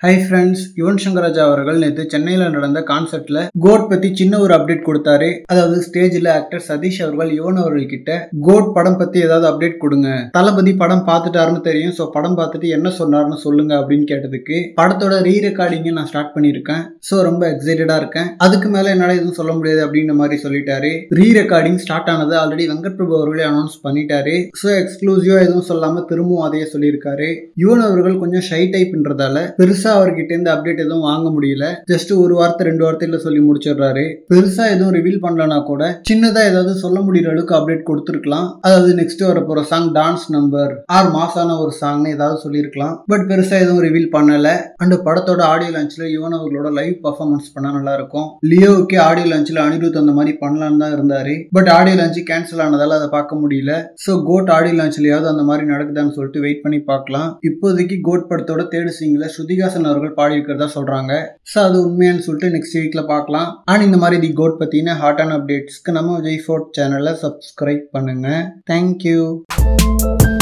high friends Yuvan Shankar Raja அவர்கள் நேற்று சென்னையில் நடந்த கான்சர்ட்ல கோட் பத்தி சின்ன ஒரு அப்டேட் கொடுத்தாரு அதாவது ஸ்டேஜில் ஆக்டர் சதீஷ் அவர்கள் யுவன் அவர்கள் கிட்ட கோட் படம் பத்தி ஏதாவது அப்டேட் கொடுங்க தளபதி படம் பார்த்துட்டாருன்னு தெரியும் ஸோ படம் பார்த்துட்டு என்ன சொன்னார்னு சொல்லுங்க அப்படின்னு கேட்டதுக்கு படத்தோட ரீ ரெக்கார்டிங்கை நான் ஸ்டார்ட் பண்ணியிருக்கேன் ஸோ ரொம்ப எக்ஸைட்டடா இருக்கேன் அதுக்கு மேல என்னால் எதுவும் சொல்ல முடியாது அப்படின்ற மாதிரி சொல்லிட்டாரு ரீ ரெக்கார்டிங் ஸ்டார்ட் ஆனது ஆல்ரெடி வெங்கட் பிரபு அவர்களே அனௌன்ஸ் பண்ணிட்டாரு ஸோ எக்ஸ்க்ளூசிவா எதுவும் சொல்லாம திரும்பவும் அதையே சொல்லியிருக்காரு யுவன் அவர்கள் கொஞ்சம் ஷை டைப்ன்றதால பெருசா அவர்கிட்ட இருந்து அப்டேட் எதுவும் வாங்க முடியல ஜஸ்ட் ஒரு வார்த்தை ரெண்டு வார்த்தையில சொல்லி முடிச்சிடுறாரு பெருசா எதுவும் ரிவீல் பண்ணலனா கூட சின்னதா ஏதாவது சொல்ல முடியற அளவுக்கு அப்டேட் கொடுத்துருக்கலாம் அதாவது நெக்ஸ்ட் வர போற சாங் டான்ஸ் நம்பர் ஆர் மாசான ஒரு சாங்னு ஏதாவது சொல்லியிருக்கலாம் பட் பெருசா எதுவும் ரிவீல் பண்ணல அண்ட் படத்தோட ஆடியோ லான்ச்ல யுவன் அவர்களோட லைவ் பர்ஃபார்மன்ஸ் பண்ணா நல்லா இருக்கும் லியோவுக்கே ஆடியோ லான்ச்ல அனிருத் அந்த மாதிரி பண்ணலான்னு தான் இருந்தாரு பட் ஆடியோ லான்ச் கேன்சல் ஆனதால அதை பார்க்க முடியல ஸோ கோட் ஆடியோ லான்ச்லயாவது அந்த மாதிரி நடக்குதான்னு சொல்லிட்டு வெயிட் பண்ணி பார்க்கலாம் இப்போதைக்கு கோட் படத்தோட தேர்ட் சிங்கில் ஸ்ருதிகாசன் அவர்கள் பாடியிருக்கிறதா சொல்றாங்க ஸோ அது உண்மையான்னு சொல்லிட்டு நெக்ஸ்ட் வீக்ல பார்க்கலாம் அண்ட் இந்த மாதிரி தி கோட் பத்தின ஹாட்டான அப்டேட்ஸ்க்கு நம்ம விஜய் ஃபோர்ட் சேனலை சப்ஸ்கிரைப் பண்ணுங்க தேங்க்யூ